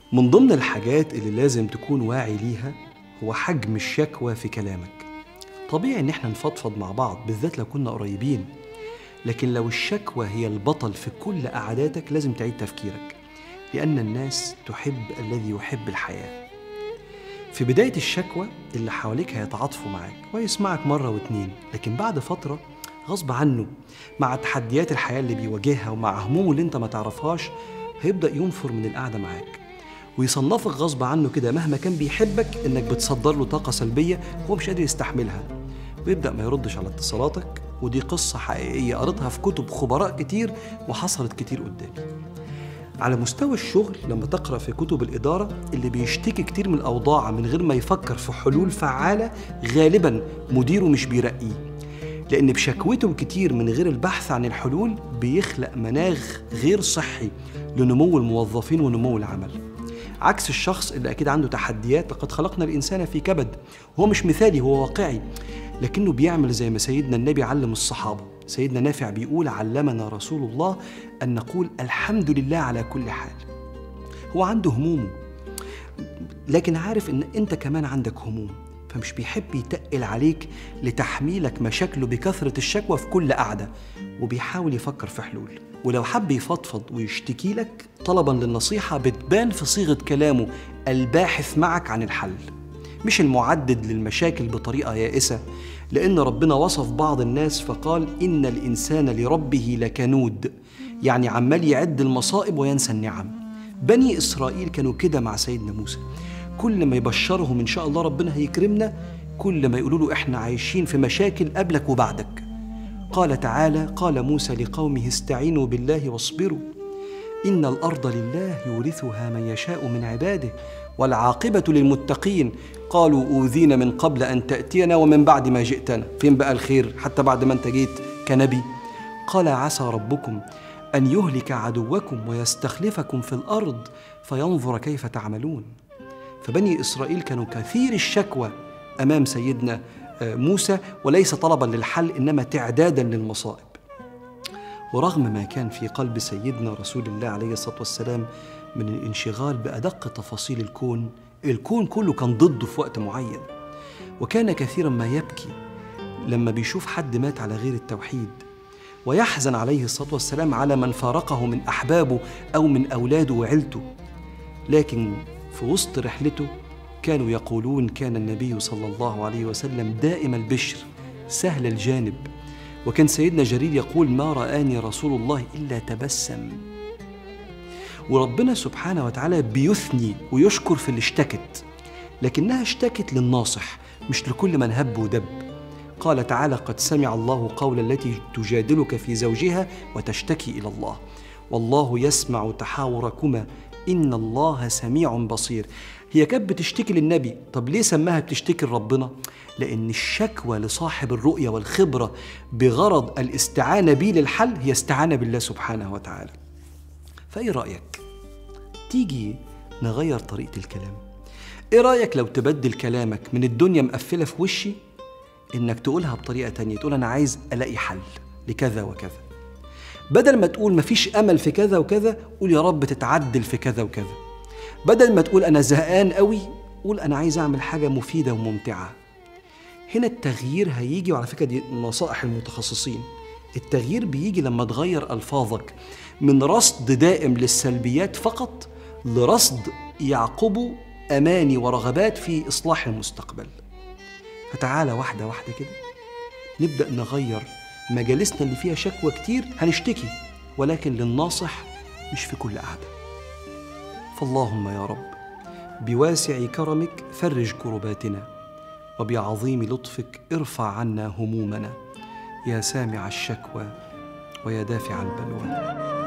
من ضمن الحاجات اللي لازم تكون واعي ليها هو حجم الشكوى في كلامك طبيعي ان احنا نفضفض مع بعض بالذات لو كنا قريبين لكن لو الشكوى هي البطل في كل قعداتك لازم تعيد تفكيرك لأن الناس تحب الذي يحب الحياة في بداية الشكوى اللي حواليك هيتعاطفوا معاك ويسمعك مرة واتنين لكن بعد فترة غصب عنه مع تحديات الحياة اللي بيواجهها ومع همومه اللي انت ما تعرفهاش هيبدأ ينفر من القعدة معاك ويصنفك غصب عنه كده مهما كان بيحبك انك بتصدر له طاقة سلبية هو مش قادر يستحملها ويبدأ ما يردش على اتصالاتك ودي قصة حقيقية قريتها في كتب خبراء كتير وحصلت كتير قدامي على مستوى الشغل لما تقرا في كتب الاداره اللي بيشتكي كتير من الاوضاع من غير ما يفكر في حلول فعاله غالبا مديره مش بيرقيه لان بشكوته كتير من غير البحث عن الحلول بيخلق مناخ غير صحي لنمو الموظفين ونمو العمل عكس الشخص اللي اكيد عنده تحديات لقد خلقنا الانسان في كبد هو مش مثالي هو واقعي لكنه بيعمل زي ما سيدنا النبي علم الصحابه سيدنا نافع بيقول علمنا رسول الله ان نقول الحمد لله على كل حال هو عنده همومه لكن عارف ان انت كمان عندك هموم فمش بيحب يتقل عليك لتحميلك مشاكله بكثرة الشكوى في كل قعدة وبيحاول يفكر في حلول ولو حب يفضفض ويشتكي لك طلبا للنصيحة بتبان في صيغة كلامه الباحث معك عن الحل مش المعدد للمشاكل بطريقة يائسة لأن ربنا وصف بعض الناس فقال إن الإنسان لربه لكنود يعني عمال يعد المصائب وينسى النعم بني إسرائيل كانوا كده مع سيدنا موسى كل ما يبشرهم إن شاء الله ربنا هيكرمنا كل ما يقولوا له إحنا عايشين في مشاكل قبلك وبعدك قال تعالى قال موسى لقومه استعينوا بالله واصبروا إن الأرض لله يورثها من يشاء من عباده والعاقبة للمتقين قالوا أوذينا من قبل أن تأتينا ومن بعد ما جئتنا فين بقى الخير حتى بعد ما أنت جيت كنبي قال عسى ربكم أن يهلك عدوكم ويستخلفكم في الأرض فينظر كيف تعملون فبني إسرائيل كانوا كثير الشكوى أمام سيدنا موسى وليس طلبا للحل إنما تعدادا للمصائب ورغم ما كان في قلب سيدنا رسول الله عليه الصلاة والسلام من الانشغال بأدق تفاصيل الكون الكون كله كان ضده في وقت معين وكان كثيرا ما يبكي لما بيشوف حد مات على غير التوحيد ويحزن عليه الصلاة والسلام على من فارقه من أحبابه أو من أولاده وعيلته لكن في وسط رحلته كانوا يقولون كان النبي صلى الله عليه وسلم دائم البشر سهل الجانب وكان سيدنا جرير يقول ما رآني رسول الله إلا تبسم وربنا سبحانه وتعالى بيثني ويشكر في اللي اشتكت لكنها اشتكت للناصح مش لكل من هب ودب قال تعالى قد سمع الله قول التي تجادلك في زوجها وتشتكي الى الله والله يسمع تحاوركما ان الله سميع بصير هي كانت بتشتكي للنبي طب ليه سماها بتشتكي لربنا لان الشكوى لصاحب الرؤيه والخبره بغرض الاستعانه به للحل هي استعانه بالله سبحانه وتعالى فايه رايك تيجي نغير طريقه الكلام ايه رايك لو تبدل كلامك من الدنيا مقفله في وشي انك تقولها بطريقه تانية تقول انا عايز الاقي حل لكذا وكذا بدل ما تقول مفيش امل في كذا وكذا قول يا رب تتعدل في كذا وكذا بدل ما تقول انا زهقان قوي قول انا عايز اعمل حاجه مفيده وممتعه هنا التغيير هيجي وعلى فكره دي نصائح المتخصصين التغيير بيجي لما تغير الفاظك من رصد دائم للسلبيات فقط لرصد يعقبه اماني ورغبات في اصلاح المستقبل فتعالى واحده واحده كده نبدا نغير مجالسنا اللي فيها شكوى كتير هنشتكي ولكن للناصح مش في كل قعده فاللهم يا رب بواسع كرمك فرج كرباتنا وبعظيم لطفك ارفع عنا همومنا يا سامع الشكوى ويا دافع البلوى